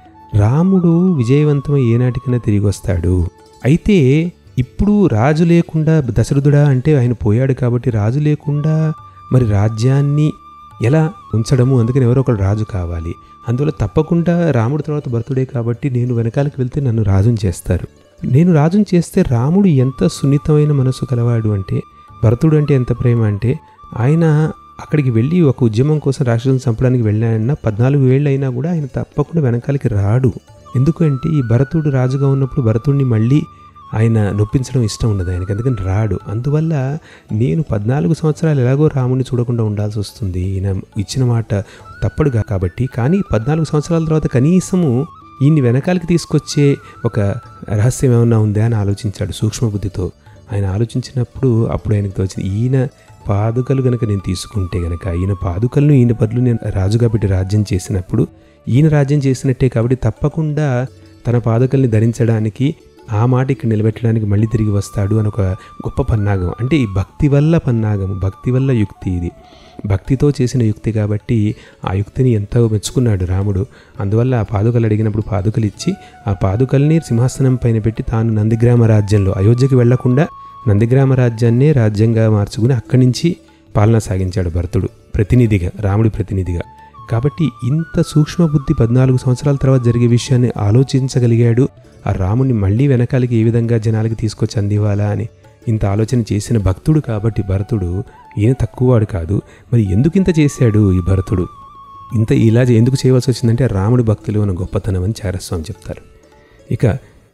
S2: రాముడు విజయవంతమై ఏనాటికైనా తిరిగి వస్తాడు అయితే ఇప్పుడు రాజు లేకుండా దశరథుడా అంటే ఆయన పోయాడు కాబట్టి రాజు లేకుండా మరి రాజ్యాన్ని ఎలా ఉంచడము అందుకని ఎవరో ఒకరు రాజు కావాలి అందువల్ల తప్పకుండా రాముడి తర్వాత భరతుడే కాబట్టి నేను వెనకాలకి వెళ్తే నన్ను రాజుని చేస్తారు నేను రాజుని చేస్తే రాముడు ఎంత సున్నితమైన మనసు కలవాడు అంటే భరతుడు అంటే ఎంత ప్రేమ అంటే ఆయన అక్కడికి వెళ్ళి ఒక ఉద్యమం కోసం రాక్షసుని చంపడానికి వెళ్ళాడన్నా పద్నాలుగు ఏళ్ళు అయినా కూడా ఆయన తప్పకుండా వెనకాలకి రాడు ఎందుకంటే ఈ భరతుడు రాజుగా ఉన్నప్పుడు భరతుడిని మళ్ళీ ఆయన నొప్పించడం ఇష్టం ఉండదు ఆయనకి అందుకని రాడు అందువల్ల నేను పద్నాలుగు సంవత్సరాలు ఎలాగో రాముడిని చూడకుండా ఉండాల్సి వస్తుంది ఈయన ఇచ్చిన మాట తప్పడుగా కాబట్టి కానీ పద్నాలుగు సంవత్సరాల తర్వాత కనీసము ఈయన్ని వెనకాలకి తీసుకొచ్చే ఒక రహస్యం ఏమన్నా ఉందా అని ఆలోచించాడు సూక్ష్మబుద్ధితో ఆయన ఆలోచించినప్పుడు అప్పుడు ఆయనకు తోచింది ఈయన పాదుకలు గనక నేను తీసుకుంటే గనక ఈయన పాదుకలను ఈయన బదులు నేను రాజుగా పెట్టి రాజ్యం చేసినప్పుడు ఈయన రాజ్యం చేసినట్టే కాబట్టి తప్పకుండా తన పాదుకల్ని ధరించడానికి ఆ మాట ఇక్కడ నిలబెట్టడానికి మళ్ళీ తిరిగి వస్తాడు అని ఒక గొప్ప పన్నాగం అంటే ఈ భక్తి వల్ల పన్నాగం భక్తి వల్ల యుక్తి ఇది భక్తితో చేసిన యుక్తి కాబట్టి ఆ యుక్తిని ఎంతో మెచ్చుకున్నాడు రాముడు అందువల్ల ఆ పాదుకలు అడిగినప్పుడు పాదుకలు ఇచ్చి ఆ పాదుకల్ని సింహాసనం పైన పెట్టి తాను నందిగ్రామ రాజ్యంలో అయోధ్యకి వెళ్లకుండా నందిగ్రామ రాజ్యాన్నే రాజ్యంగా మార్చుకుని అక్కడి నుంచి పాలన సాగించాడు భరతుడు ప్రతినిధిగా రాముడి ప్రతినిధిగా కాబట్టి ఇంత సూక్ష్మ బుద్ధి పద్నాలుగు సంవత్సరాల తర్వాత జరిగే విషయాన్ని ఆలోచించగలిగాడు ఆ రాముని మళ్ళీ వెనకాలకి ఏ విధంగా జనాలకి తీసుకొచ్చి అందివ్వాలా అని ఇంత ఆలోచన చేసిన భక్తుడు కాబట్టి భరతుడు ఈయన తక్కువవాడు కాదు మరి ఎందుకు ఇంత చేశాడు ఈ భరతుడు ఇంత ఇలా ఎందుకు చేయవలసి వచ్చిందంటే రాముడి భక్తిలో ఉన్న గొప్పతనం అని చారస్వామి చెప్తారు ఇక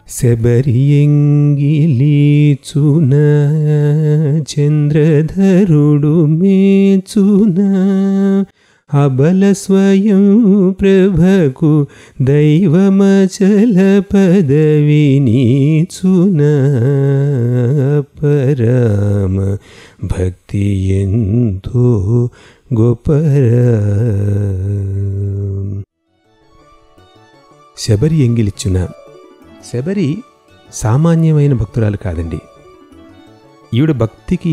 S2: శబరియంగిలీచున చంద్రధరుడు మేచున అబల స్వయం ప్రభకు దైవమచల పదవి నీచున పరమ భక్తి ఎంతో గొప్పరా శబరి ఎంగిలిచ్చున శబరి సామాన్యమైన భక్తురాలు కాదండి ఈవిడ భక్తికి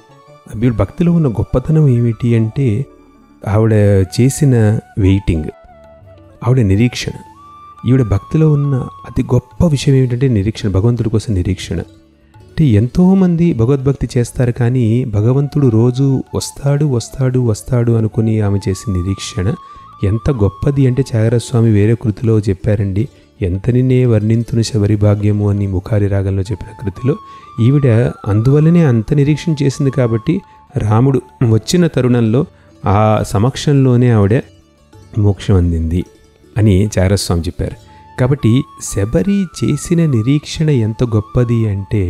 S2: ఈవిడ భక్తిలో ఉన్న గొప్పతనం ఏమిటి అంటే ఆవిడ చేసిన వెయిటింగ్ ఆవిడ నిరీక్షణ ఈవిడ భక్తిలో ఉన్న అతి గొప్ప విషయం ఏమిటంటే నిరీక్షణ భగవంతుడి కోసం నిరీక్షణ అంటే ఎంతోమంది భగవద్భక్తి చేస్తారు కానీ భగవంతుడు రోజు వస్తాడు వస్తాడు వస్తాడు అనుకుని ఆమె చేసిన నిరీక్షణ ఎంత గొప్పది అంటే త్యాగరాజస్వామి వేరే కృతిలో చెప్పారండి ఎంతనినే వర్ణింతును శబరి భాగ్యము అని ముఖారి రాగంలో చెప్పిన కృతిలో ఈవిడ అందువల్లనే అంత నిరీక్షణ చేసింది కాబట్టి రాముడు వచ్చిన తరుణంలో ఆ సమక్షంలోనే ఆవిడ మోక్షం అందింది అని చారస్వామి చెప్పారు కాబట్టి శబరి చేసిన నిరీక్షణ ఎంత గొప్పది అంటే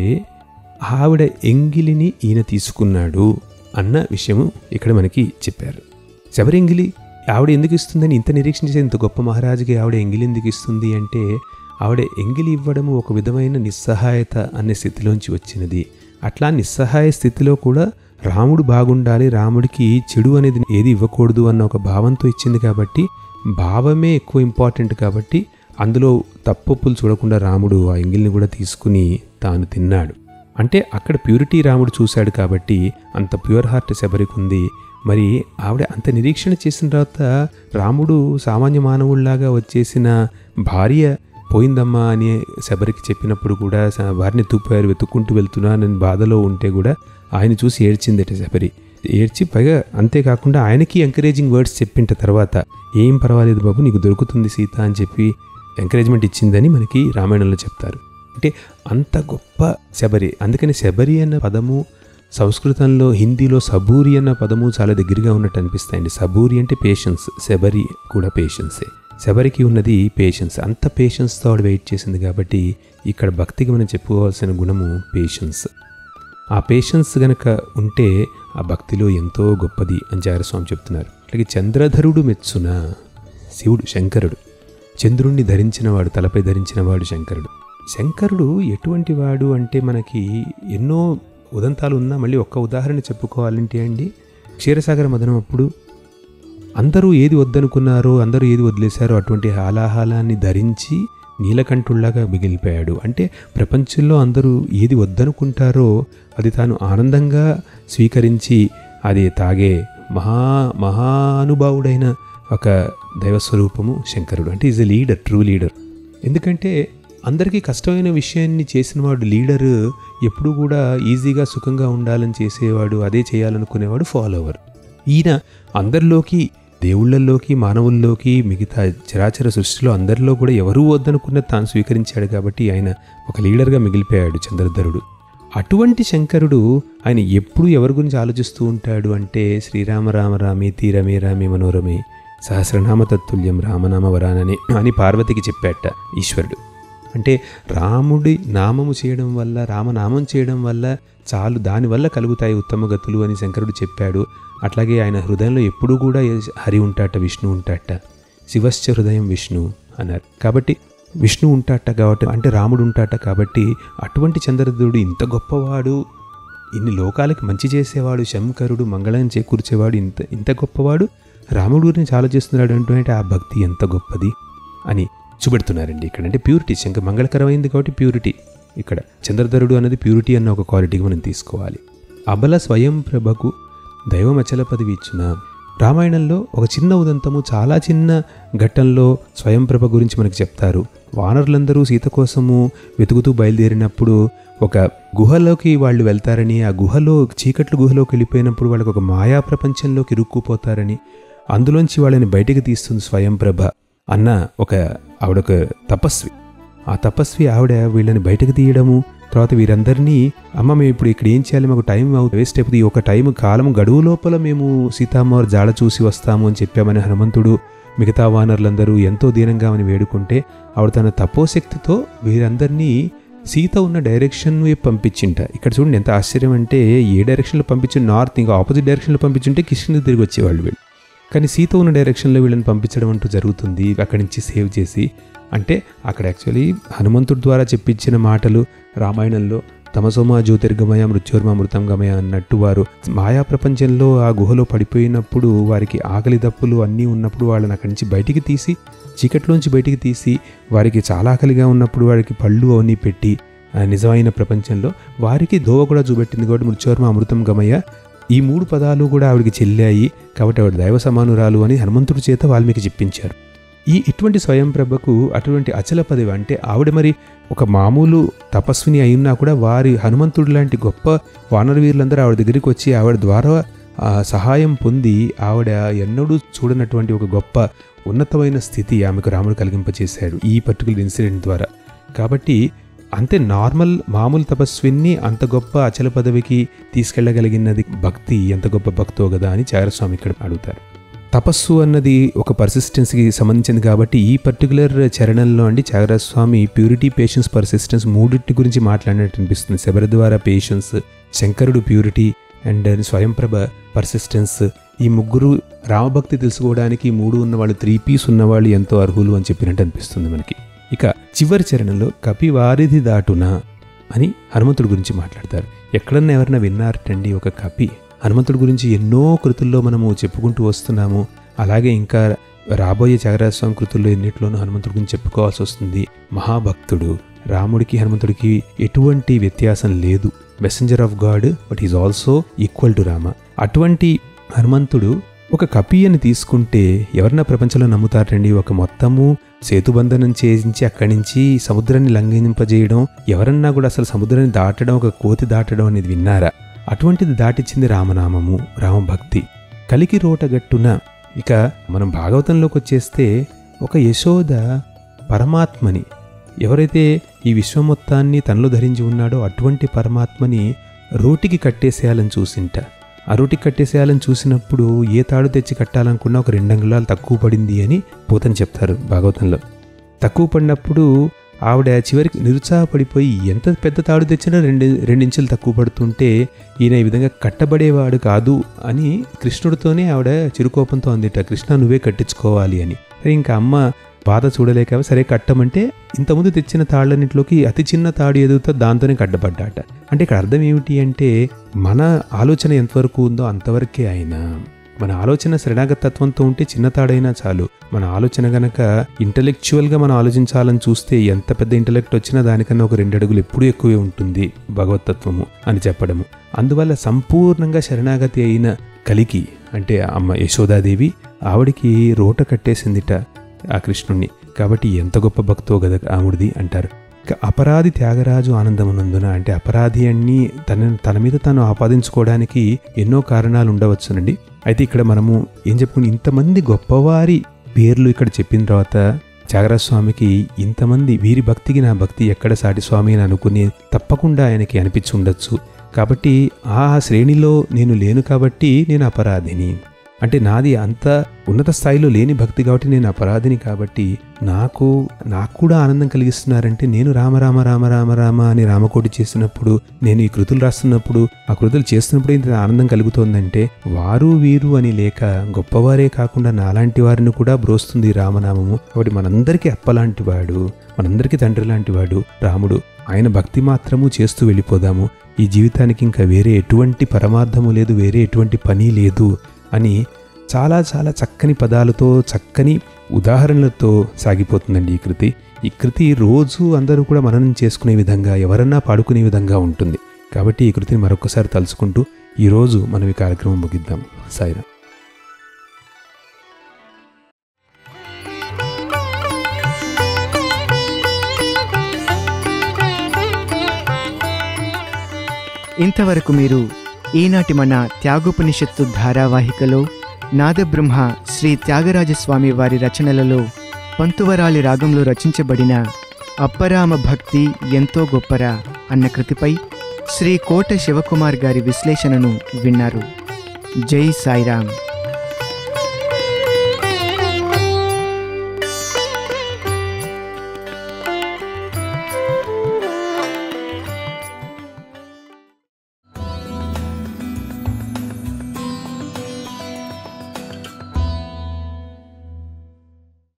S2: ఆవిడ ఎంగిలిని ఈయన తీసుకున్నాడు అన్న విషయము ఇక్కడ మనకి చెప్పారు శబరి ఎంగిలి ఆవిడ ఎందుకు ఇస్తుందని ఇంత నిరీక్షణ చేసి ఇంత గొప్ప మహారాజుకి ఆవిడ ఎంగిలి ఎందుకు ఇస్తుంది అంటే ఆవిడ ఎంగిలి ఇవ్వడము ఒక విధమైన నిస్సహాయత అనే స్థితిలోంచి వచ్చినది అట్లా నిస్సహాయ స్థితిలో కూడా రాముడు బాగుండాలి రాముడికి చెడు అనేది ఏది ఇవ్వకూడదు అన్న ఒక భావంతో ఇచ్చింది కాబట్టి భావమే ఎక్కువ ఇంపార్టెంట్ కాబట్టి అందులో తప్పొప్పులు చూడకుండా రాముడు ఆ ఎంగిల్ని కూడా తీసుకుని తాను తిన్నాడు అంటే అక్కడ ప్యూరిటీ రాముడు చూశాడు కాబట్టి అంత ప్యూర్ హార్ట్ శబరికి ఉంది మరి ఆవిడ అంత నిరీక్షణ చేసిన తర్వాత రాముడు సామాన్య మానవుల్లాగా వచ్చేసిన భార్య పోయిందమ్మా అని శబరికి చెప్పినప్పుడు కూడా స- భార్యని తూపారు వెతుక్కుంటూ వెళ్తున్నానని బాధలో ఉంటే కూడా ఆయన చూసి ఏడ్చిందట శబరి ఏడ్చి పైగా అంతేకాకుండా ఆయనకి ఎంకరేజింగ్ వర్డ్స్ చెప్పింట తర్వాత ఏం పర్వాలేదు బాబు నీకు దొరుకుతుంది సీత అని చెప్పి ఎంకరేజ్మెంట్ ఇచ్చిందని మనకి రామాయణంలో చెప్తారు అంటే అంత గొప్ప శబరి అందుకని శబరి అన్న పదము సంస్కృతంలో హిందీలో సబూరి అన్న పదము చాలా దగ్గరగా ఉన్నట్టు అనిపిస్తాయండి సబూరి అంటే పేషెన్స్ శబరి కూడా పేషెన్సే శబరికి ఉన్నది పేషెన్స్ అంత పేషెన్స్తో ఆవిడ వెయిట్ చేసింది కాబట్టి ఇక్కడ భక్తికి మనం చెప్పుకోవాల్సిన గుణము పేషెన్స్ ఆ పేషెన్స్ గనక ఉంటే ఆ భక్తిలో ఎంతో గొప్పది అని జారస్వామి చెప్తున్నారు అట్లాగే చంద్రధరుడు మెచ్చున శివుడు శంకరుడు చంద్రుణ్ణి ధరించినవాడు తలపై ధరించినవాడు శంకరుడు శంకరుడు ఎటువంటి వాడు అంటే మనకి ఎన్నో ఉదంతాలు ఉన్నా మళ్ళీ ఒక్క ఉదాహరణ చెప్పుకోవాలంటే అండి క్షీరసాగర మదనం అప్పుడు అందరూ ఏది వద్దనుకున్నారో అందరూ ఏది వదిలేశారో అటువంటి హాలాహాలాన్ని ధరించి నీలకంఠుల్లాగా మిగిలిపోయాడు అంటే ప్రపంచంలో అందరూ ఏది వద్దనుకుంటారో అది తాను ఆనందంగా స్వీకరించి అది తాగే మహా మహానుభావుడైన ఒక దైవస్వరూపము శంకరుడు అంటే is a leader true leader ఎందుకంటే అందరికీ కష్టమైన విషయాన్ని చేసినవాడు లీడర్ ఎప్పుడూ కూడా ఈజీగా సుఖంగా ఉండాలని చేసేవాడు అదే చేయాలనుకునేవాడు ఫాలోవర్ ఈయన అందరిలోకి దేవుళ్ళల్లోకి మానవుల్లోకి మిగతా చరాచర సృష్టిలో అందరిలో కూడా ఎవరూ వద్దనుకున్నది తాను స్వీకరించాడు కాబట్టి ఆయన ఒక లీడర్గా మిగిలిపోయాడు చంద్రధరుడు అటువంటి శంకరుడు ఆయన ఎప్పుడు ఎవరి గురించి ఆలోచిస్తూ ఉంటాడు అంటే శ్రీరామ రామ రామేతి రమే రామే మనోరమే సహస్రనామ తత్తుల్యం రామనామ వరానని అని పార్వతికి చెప్పాట ఈశ్వరుడు అంటే రాముడి నామము చేయడం వల్ల రామనామం చేయడం వల్ల చాలు దానివల్ల కలుగుతాయి ఉత్తమ గతులు అని శంకరుడు చెప్పాడు అట్లాగే ఆయన హృదయంలో ఎప్పుడూ కూడా హరి ఉంటాట విష్ణు ఉంటాట శివశ్చ హృదయం విష్ణు అన్నారు కాబట్టి విష్ణు ఉంటాట కాబట్టి అంటే రాముడు ఉంటాట కాబట్టి అటువంటి చంద్రదుడు ఇంత గొప్పవాడు ఇన్ని లోకాలకి మంచి చేసేవాడు శంకరుడు మంగళం చేకూర్చేవాడు ఇంత ఇంత గొప్పవాడు రాముడు గురించి ఆలోచిస్తున్నాడు అంటూ ఆ భక్తి ఎంత గొప్పది అని చూపెడుతున్నారండి ఇక్కడ అంటే ప్యూరిటీ శంక మంగళకరమైంది కాబట్టి ప్యూరిటీ ఇక్కడ చంద్రధరుడు అనేది ప్యూరిటీ అన్న ఒక క్వాలిటీకి మనం తీసుకోవాలి అబల స్వయం ప్రభకు దైవమచల పదవి ఇచ్చున రామాయణంలో ఒక చిన్న ఉదంతము చాలా చిన్న ఘట్టంలో స్వయంప్రభ గురించి మనకు చెప్తారు వానరులందరూ సీత కోసము వెతుకుతూ బయలుదేరినప్పుడు ఒక గుహలోకి వాళ్ళు వెళ్తారని ఆ గుహలో చీకట్లు గుహలోకి వెళ్ళిపోయినప్పుడు వాళ్ళకి ఒక మాయా ప్రపంచంలోకి ఇరుక్కుపోతారని అందులోంచి వాళ్ళని బయటికి తీస్తుంది స్వయంప్రభ అన్న ఒక ఆవిడొక తపస్వి ఆ తపస్వి ఆవిడ వీళ్ళని బయటకు తీయడము తర్వాత వీరందరినీ అమ్మ మేము ఇప్పుడు ఇక్కడ ఏం చేయాలి మాకు టైం అవుతుంది వేస్ట్ అయిపోతుంది ఈ ఒక టైం కాలం గడువు లోపల మేము సీతామ్మవారి జాడ చూసి వస్తాము అని చెప్పామని హనుమంతుడు మిగతా వానరులందరూ ఎంతో దీనంగా అని వేడుకుంటే ఆవిడ తన తపోశక్తితో వీరందరినీ సీత ఉన్న డైరెక్షన్ వైపు పంపించింట ఇక్కడ చూడండి ఎంత ఆశ్చర్యం అంటే ఏ డైరెక్షన్లో పంపించి నార్త్ ఇంకా ఆపోజిట్ డైరెక్షన్లో పంపించుంటే కిష్ణ తిరిగి వచ్చేవాళ్ళు వీళ్ళు కానీ సీత ఉన్న డైరెక్షన్లో వీళ్ళని పంపించడం అంటూ జరుగుతుంది అక్కడి నుంచి సేవ్ చేసి అంటే అక్కడ యాక్చువల్లీ హనుమంతుడి ద్వారా చెప్పించిన మాటలు రామాయణంలో తమసోమ జ్యోతిర్గమయ మృత్యోర్మ మృతంగమయ అన్నట్టు వారు మాయా ప్రపంచంలో ఆ గుహలో పడిపోయినప్పుడు వారికి ఆకలి దప్పులు అన్నీ ఉన్నప్పుడు వాళ్ళని అక్కడి నుంచి బయటికి తీసి చీకట్లోంచి బయటికి తీసి వారికి చాలా ఆకలిగా ఉన్నప్పుడు వారికి పళ్ళు అవన్నీ పెట్టి ఆ, నిజమైన ప్రపంచంలో వారికి దోవ కూడా చూపెట్టింది కాబట్టి మృత్యోర్మ అమృతం గమయ్య ఈ మూడు పదాలు కూడా ఆవిడికి చెల్లాయి కాబట్టి ఆవిడ దైవ సమానురాలు అని హనుమంతుడి చేత వాల్మీకి చెప్పించారు ఈ ఇటువంటి స్వయం ప్రభకు అటువంటి అచల పదవి అంటే ఆవిడ మరి ఒక మామూలు తపస్విని అయినా కూడా వారి హనుమంతుడు లాంటి గొప్ప వానరవీరులందరూ ఆవిడ దగ్గరికి వచ్చి ఆవిడ ద్వారా ఆ, సహాయం పొంది ఆవిడ ఎన్నడూ చూడనటువంటి ఒక గొప్ప ఉన్నతమైన స్థితి ఆమెకు రాముడు కలిగింపచేశాడు ఈ పర్టికులర్ ఇన్సిడెంట్ ద్వారా కాబట్టి అంతే నార్మల్ మామూలు తపస్విని అంత గొప్ప అచల పదవికి తీసుకెళ్ళగలిగినది భక్తి ఎంత గొప్ప భక్తో కదా అని చారస్వామి ఇక్కడ అడుగుతారు తపస్సు అన్నది ఒక పర్సిస్టెన్స్కి సంబంధించింది కాబట్టి ఈ పర్టికులర్ చరణంలో అండి త్యాగరాజస్వామి ప్యూరిటీ పేషెన్స్ పర్సిస్టెన్స్ మూడింటి గురించి మాట్లాడినట్టు అనిపిస్తుంది శబరిద్వార పేషెన్స్ శంకరుడు ప్యూరిటీ అండ్ స్వయంప్రభ పర్సిస్టెన్స్ ఈ ముగ్గురు రామభక్తి తెలుసుకోవడానికి ఈ మూడు ఉన్నవాళ్ళు త్రీ పీస్ ఉన్నవాళ్ళు ఎంతో అర్హులు అని చెప్పినట్టు అనిపిస్తుంది మనకి ఇక చివరి చరణంలో కపివారిధి దాటున అని హనుమంతుడి గురించి మాట్లాడతారు ఎక్కడన్నా ఎవరన్నా విన్నారటండి ఒక కపి హనుమంతుడి గురించి ఎన్నో కృతుల్లో మనము చెప్పుకుంటూ వస్తున్నాము అలాగే ఇంకా రాబోయే త్యాగరాజస్వామి కృతుల్లో ఎన్నిట్లోనూ హనుమంతుడి గురించి చెప్పుకోవాల్సి వస్తుంది మహాభక్తుడు రాముడికి హనుమంతుడికి ఎటువంటి వ్యత్యాసం లేదు messenger of God but is also equal to Rama అటువంటి హనుమంతుడు ఒక కపి అని తీసుకుంటే ఎవరన్నా ప్రపంచంలో నమ్ముతారండి ఒక మొత్తము సేతుబంధనం చేయించి అక్కడి నుంచి సముద్రాన్ని లంఘింపజేయడం ఎవరన్నా కూడా అసలు సముద్రాన్ని దాటడం ఒక కోతి దాటడం అనేది విన్నారా అటువంటిది దాటిచ్చింది రామనామము రామభక్తి కలికి రోటగట్టున ఇక మనం భాగవతంలోకి వచ్చేస్తే ఒక యశోద పరమాత్మని ఎవరైతే ఈ విశ్వం మొత్తాన్ని తనలో ధరించి ఉన్నాడో అటువంటి పరమాత్మని రోటికి కట్టేసేయాలని చూసింట ఆ రోటికి కట్టేసేయాలని చూసినప్పుడు ఏ తాడు తెచ్చి కట్టాలనుకున్నా ఒక రెండు అంగుళాలు తక్కువ పడింది అని పోతని చెప్తారు భాగవతంలో తక్కువ పడినప్పుడు ఆవిడ చివరికి నిరుత్సాహపడిపోయి ఎంత పెద్ద తాడు తెచ్చినా రెండు రెండించులు తక్కువ పడుతుంటే ఈయన ఈ విధంగా కట్టబడేవాడు కాదు అని కృష్ణుడితోనే ఆవిడ చిరుకోపంతో అందిట కృష్ణ నువ్వే కట్టించుకోవాలి అని సరే ఇంకా అమ్మ బాధ చూడలేక సరే కట్టమంటే ఇంతకుముందు తెచ్చిన తాళ్ళన్నింటిలోకి అతి చిన్న తాడు ఎదుగుతో దాంతోనే కట్టబడ్డాట అంటే ఇక్కడ అర్థం ఏమిటి అంటే మన ఆలోచన ఎంతవరకు ఉందో అంతవరకే ఆయన మన ఆలోచన శరణాగత తత్వంతో ఉంటే చిన్న తాడైనా చాలు మన ఆలోచన గనక ఇంటలెక్చువల్గా మనం ఆలోచించాలని చూస్తే ఎంత పెద్ద ఇంటలెక్ట్ వచ్చినా దానికన్నా ఒక రెండు అడుగులు ఎప్పుడూ ఎక్కువే ఉంటుంది భగవతత్వము అని చెప్పడము అందువల్ల సంపూర్ణంగా శరణాగతి అయిన కలికి అంటే అమ్మ యశోదాదేవి ఆవిడికి రోట కట్టేసిందిట ఆ కృష్ణుణ్ణి కాబట్టి ఎంత గొప్ప భక్తో గద రాముడిది అంటారు ఇక అపరాధి త్యాగరాజు ఆనందమునందున అంటే అపరాధి అన్ని తన తన మీద తాను ఆపాదించుకోవడానికి ఎన్నో కారణాలు ఉండవచ్చునండి అయితే ఇక్కడ మనము ఏం చెప్పుకుని ఇంతమంది గొప్పవారి పేర్లు ఇక్కడ చెప్పిన తర్వాత త్యాగరాజ స్వామికి ఇంతమంది వీరి భక్తికి నా భక్తి ఎక్కడ సాటి స్వామి అని అనుకుని తప్పకుండా ఆయనకి అనిపించి ఉండొచ్చు కాబట్టి ఆ శ్రేణిలో నేను లేను కాబట్టి నేను అపరాధిని అంటే నాది అంత ఉన్నత స్థాయిలో లేని భక్తి కాబట్టి నేను అపరాధిని కాబట్టి నాకు నాకు కూడా ఆనందం కలిగిస్తున్నారంటే నేను రామ రామ రామ రామ రామ అని రామకోటి చేసినప్పుడు నేను ఈ కృతులు రాస్తున్నప్పుడు ఆ కృతులు చేస్తున్నప్పుడు ఇంత ఆనందం కలుగుతోందంటే వారు వీరు అని లేక గొప్పవారే కాకుండా నాలాంటి వారిని కూడా బ్రోస్తుంది ఈ రామనామము కాబట్టి మనందరికీ అప్పలాంటి వాడు మనందరికీ తండ్రి లాంటి వాడు రాముడు ఆయన భక్తి మాత్రము చేస్తూ వెళ్ళిపోదాము ఈ జీవితానికి ఇంకా వేరే ఎటువంటి పరమార్థము లేదు వేరే ఎటువంటి పని లేదు అని చాలా చాలా చక్కని పదాలతో చక్కని ఉదాహరణలతో సాగిపోతుందండి ఈ కృతి ఈ కృతి రోజు అందరూ కూడా మననం చేసుకునే విధంగా ఎవరన్నా పాడుకునే విధంగా ఉంటుంది కాబట్టి ఈ కృతిని మరొకసారి తలుచుకుంటూ ఈరోజు మనం ఈ కార్యక్రమం ముగిద్దాం సాయిరా
S1: ఇంతవరకు మీరు ఈనాటి మన త్యాగోపనిషత్తు ధారావాహికలో నాదబ్రహ్మ శ్రీ త్యాగరాజస్వామి వారి రచనలలో పంతువరాలి రాగంలో రచించబడిన అప్పరామ భక్తి ఎంతో గొప్పరా అన్న కృతిపై శ్రీ కోట శివకుమార్ గారి విశ్లేషణను విన్నారు జై సాయిరామ్